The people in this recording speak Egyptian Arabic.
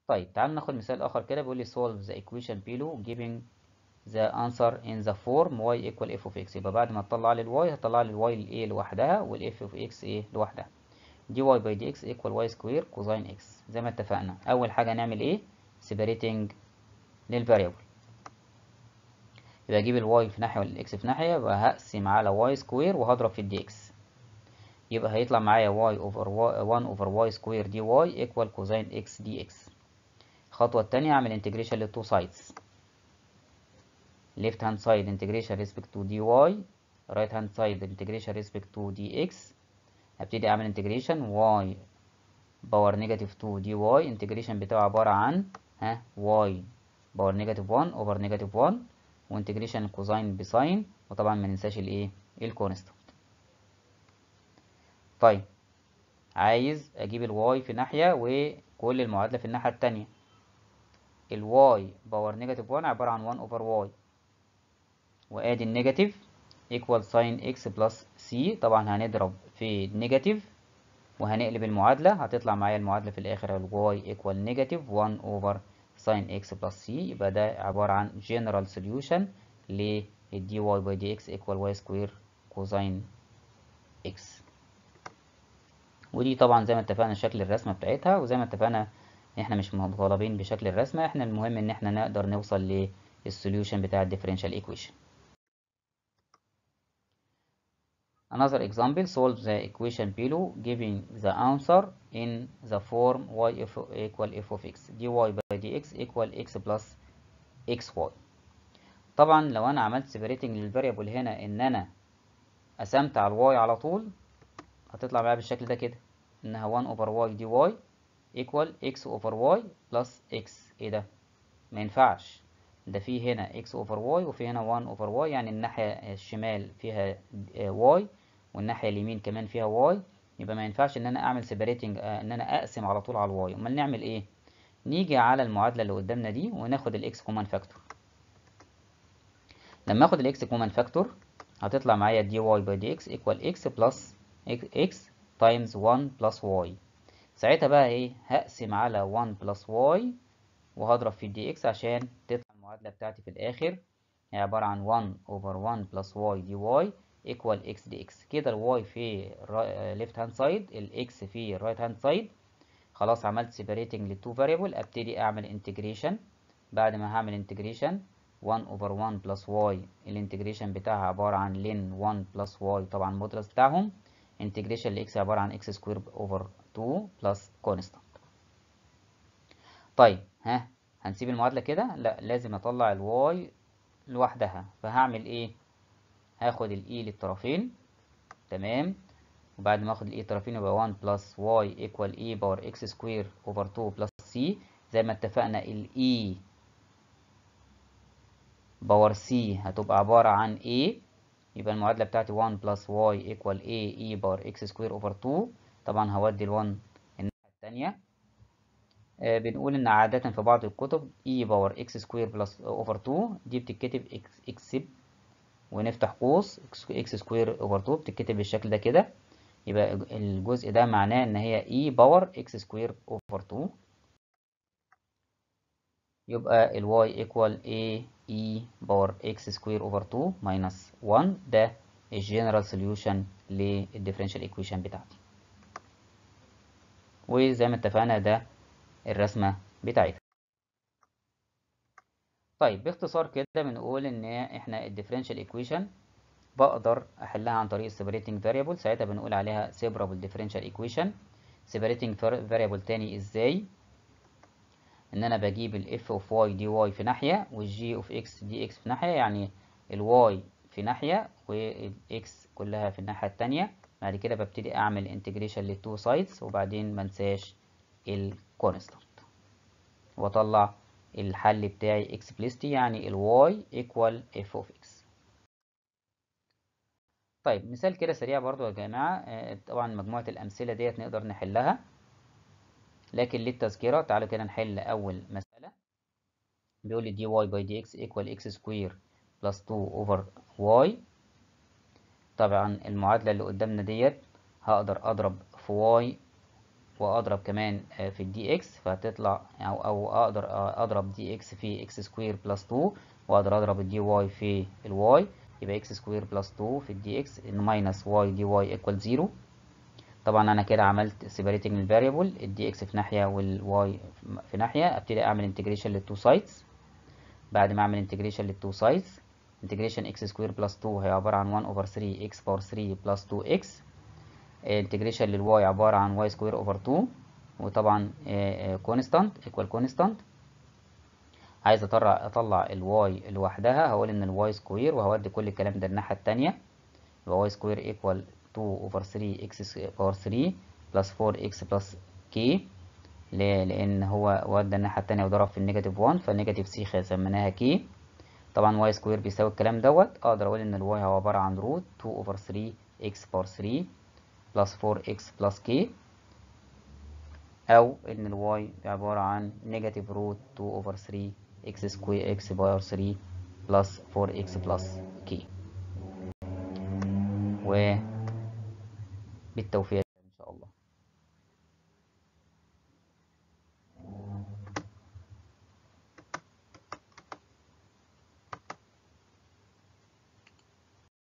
طيب تعال ناخد مثال آخر كده بيقول لي solve the equation below giving the answer in the form y equal f of x يبقى بعد ما تطلع لي الواي هتطلع لي الواي الايه لوحدها والاف اوف x ايه لوحدها dy by dx equal y square cosine x زي ما اتفقنا أول حاجة نعمل ايه separating للفاريبل يبقى اجيب الواي في ناحية والاكس في ناحية يبقى هقسم على واي سكوير وهضرب في الدي اكس يبقى هيطلع معايا واي اوفر 1 اوفر واي سكوير دي واي ايكوال كوزين اكس دي اكس الخطوة التانية اعمل انتجريشن للتو سايدز left hand side integration respect to dy right hand side integration respect to dx هبتدي اعمل انتجريشن y باور نيجاتيف 2 دي واي انتجريشن بتاعه عبارة عن ها y باور نيجاتيف 1 اوفر نيجاتيف 1 وانتجريشن الكوزاين بساين وطبعا ما ننساش الايه الكونستانت طيب عايز اجيب الواي في ناحية وكل المعادلة في الناحية التانية الواي باور نيجاتيف 1 عبارة عن 1 اوفر واي وادي النيجاتيف ايكوال ساين اكس بلس سي طبعا هنضرب في النيجاتيف وهنقلب المعادلة هتطلع معايا المعادلة في الآخر الواي ايكوال نيجاتيف 1 اوفر ساين اكس بلس سي يبقى ده عبارة عن جنرال سوليوشن للدي واي باي دي اكس ايكوال واي سكوير كوزين اكس ودي طبعا زي ما اتفقنا شكل الرسمة بتاعتها وزي ما اتفقنا احنا مش مطالبين بشكل الرسمة احنا المهم ان احنا نقدر نوصل للسوليوشن بتاع الديفرنشال ايكويشن Another example solve the equation below giving the answer in the form y f equal f of x dy by dx equal x plus xy طبعا لو انا عملت separating للفاريبل هنا ان انا قسمت على الواي على طول هتطلع معايا بالشكل ده كده انها 1 over y dy equal x over y plus x ايه ده ما ينفعش ده في هنا x over y وفي هنا 1 over y يعني الناحية الشمال فيها y والناحية اليمين كمان فيها y يبقى ما ينفعش ان انا اعمل separating ان انا اقسم على طول على الواي امال نعمل ايه نيجي على المعادلة اللي قدامنا دي وناخد الاكس كومان فاكتور لما اخد الاكس كومان فاكتور هتطلع معايا dy by dx equal x plus x times 1 plus y ساعتها بقى ايه هقسم على 1 plus y وهضرب في الدي اكس عشان تطلع المعادلة بتاعتي في الآخر هي عبارة عن 1 over 1 plus y dy equal x dx كده الواي في left hand side الاكس في right hand side خلاص عملت separating للتو variable ابتدي اعمل integration بعد ما هعمل integration 1 over 1 plus y الانتجريشن بتاعها عبارة عن ln 1 plus y طبعا المودلس بتاعهم integration ل x عبارة عن x square over 2 plus constant طيب ها هنسيب المعادلة كده لا لازم اطلع الواي لوحدها فهعمل ايه هاخد الاي للطرفين تمام وبعد ما اخد الاي للطرفين يبقى 1 بلس واي ايكوال اي باور اكس سكوير اوفر 2 بلس سي زي ما اتفقنا الاي باور سي هتبقى عبارة عن a يبقى المعادلة بتاعتي 1 بلس واي ايكوال a e باور اكس سكوير اوفر 2 طبعا هودي ال1 الناحية التانية آه بنقول ان عادة في بعض الكتب e باور اكس سكوير بلس اوفر 2 دي بتتكتب اكسب ونفتح قوس اكس سكوير اوفر 2 بتتكتب بالشكل ده كده يبقى الجزء ده معناه ان هي e باور اكس سكوير اوفر 2 يبقى ال y equal a e باور x سكوير اوفر 2 minus 1 ده الجنرال سوليوشن للديفرنشال ايكويشن بتاعتي وزي ما اتفقنا ده الرسمة بتاعتها طيب باختصار كده بنقول ان احنا الديفرنشال ايكويشن بقدر احلها عن طريق separating variable ساعتها بنقول عليها separable differential equation separating variable تاني ازاي ان انا بجيب ال f of y dy في ناحية وال g of x dx في ناحية يعني ال y في ناحية وال x كلها في الناحية التانية بعد كده ببتدي اعمل انتجريشن للتو سايدز وبعدين منساش ال constant واطلع الحل بتاعي explicitly يعني ال y equal f of x طيب مثال كده سريع برضو يا جماعة طبعا مجموعة الأمثلة ديت نقدر نحلها لكن للتذكرة تعالوا كده نحل أول مسألة بيقول لي dy by dx equal x square plus 2 over y طبعا المعادلة اللي قدامنا ديت هقدر أضرب في y واضرب كمان في الدي اكس فهتطلع او او اقدر اضرب دي اكس في اكس سكوير بلس 2 واقدر اضرب الدي واي في الواي يبقى اكس سكوير بلس 2 في الدي اكس ماينس واي دي واي ايكوال 0 طبعا انا كده عملت سيبريتنج الفاريبل الدي اكس في ناحيه والواي في ناحيه ابتدي اعمل انتجريشن للتو سايدز بعد ما اعمل انتجريشن للتو سايدز انتجريشن اكس سكوير بلس 2 هي عباره عن 1 اوفر 3 اكس باور 3 بلس 2 اكس انتجريشن للواي عباره عن واي سكوير اوفر 2 وطبعا كونستانت ايكوال كونستانت عايز اطلع اطلع الواي لوحدها هقول ان الواي سكوير وهودي كل الكلام ده الناحيه الثانيه يبقى واي سكوير ايكوال 2 اوفر 3 اكس باور 3 بلس 4 اكس بلس كي ليه لان هو ودى الناحيه الثانيه وضرب في النيجاتيف 1 فالنيجاتيف سي سميناها كي طبعا واي سكوير بيساوي الكلام دوت اقدر اقول ان الواي هو عباره عن روت 2 اوفر 3 اكس باور 3 بلس 4 اكس بلس كي او ان الواي عباره عن نيجاتيف روت 2 اوفر 3 اكس سكوير اكس باور 3 بلس 4 اكس بلس كي و بالتوفيق